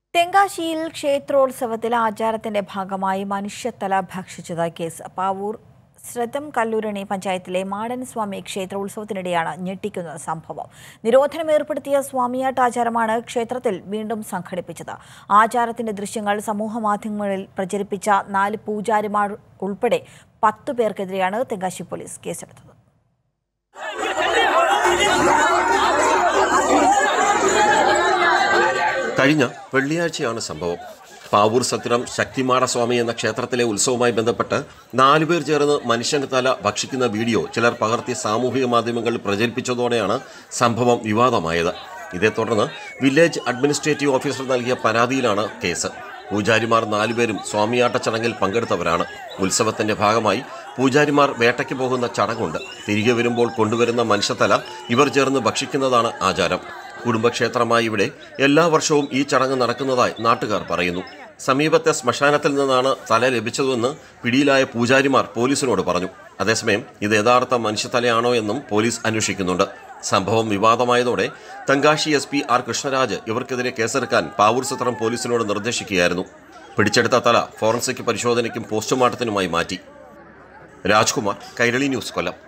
തെങ്കാശിയിൽ ക്ഷേത്രോത്സവത്തിൽ ആചാരത്തിന്റെ ഭാഗമായി മനുഷ്യത്തല ഭക്ഷിച്ചത് കേസ് പാവൂർ ശ്രദ്ധം കല്ലൂരണി പഞ്ചായത്തിലെ മാടൻ സ്വാമി ക്ഷേത്രോത്സവത്തിനിടെയാണ് ഞെട്ടിക്കുന്ന സംഭവം നിരോധനം ഏർപ്പെടുത്തിയ സ്വാമിയാട്ട് ആചാരമാണ് ക്ഷേത്രത്തിൽ വീണ്ടും സംഘടിപ്പിച്ചത് ആചാരത്തിന്റെ ദൃശ്യങ്ങൾ സമൂഹമാധ്യമങ്ങളിൽ പ്രചരിപ്പിച്ച നാല് പൂജാരിമാർ ഉൾപ്പെടെ പത്തു പേർക്കെതിരെയാണ് തെങ്കാശി പോലീസ് കേസെടുത്തത് കഴിഞ്ഞ വെള്ളിയാഴ്ചയാണ് സംഭവം പാവൂർ സത്രം ശക്തിമാട സ്വാമി എന്ന ക്ഷേത്രത്തിലെ ഉത്സവവുമായി ബന്ധപ്പെട്ട് നാലുപേർ ചേർന്ന് മനുഷ്യന്റെ തല ഭക്ഷിക്കുന്ന വീഡിയോ ചിലർ പകർത്തി സാമൂഹിക മാധ്യമങ്ങളിൽ പ്രചരിപ്പിച്ചതോടെയാണ് സംഭവം വിവാദമായത് ഇതേ തുടർന്ന് വില്ലേജ് അഡ്മിനിസ്ട്രേറ്റീവ് ഓഫീസർ നൽകിയ പരാതിയിലാണ് കേസ് പൂജാരിമാർ നാലുപേരും സ്വാമിയാട്ട ചടങ്ങിൽ പങ്കെടുത്തവരാണ് ഉത്സവത്തിന്റെ ഭാഗമായി പൂജാരിമാർ വേട്ടയ്ക്ക് പോകുന്ന ചടങ്ങുണ്ട് തിരികെ വരുമ്പോൾ കൊണ്ടുവരുന്ന മനുഷ്യത്തല ഇവർ ചേർന്ന് ഭക്ഷിക്കുന്നതാണ് ആചാരം കുടുംബക്ഷേത്രമായി ഇവിടെ എല്ലാ വർഷവും ഈ ചടങ്ങ് നടക്കുന്നതായി നാട്ടുകാർ പറയുന്നു സമീപത്തെ ശ്മശാനത്തിൽ നിന്നാണ് തല ലഭിച്ചതെന്ന് പിടിയിലായ പൂജാരിമാർ പോലീസിനോട് പറഞ്ഞു അതേസമയം ഇത് യഥാർത്ഥ മനുഷ്യത്തലയാണോ എന്നും പോലീസ് അന്വേഷിക്കുന്നുണ്ട് സംഭവം വിവാദമായതോടെ Tenkasi S P R Krishnaraj ഇവർക്കെതിരെ കേസെടുക്കാൻ പാവൂർ സത്രം പോലീസിനോട് നിർദ്ദേശിക്കുകയായിരുന്നു പിടിച്ചെടുത്ത തല ഫോറൻസിക് പരിശോധനയ്ക്കും പോസ്റ്റ്മോർട്ടത്തിനുമായി മാറ്റി രാജ്കുമാർ കൈരളി ന്യൂസ് കൊല്ലം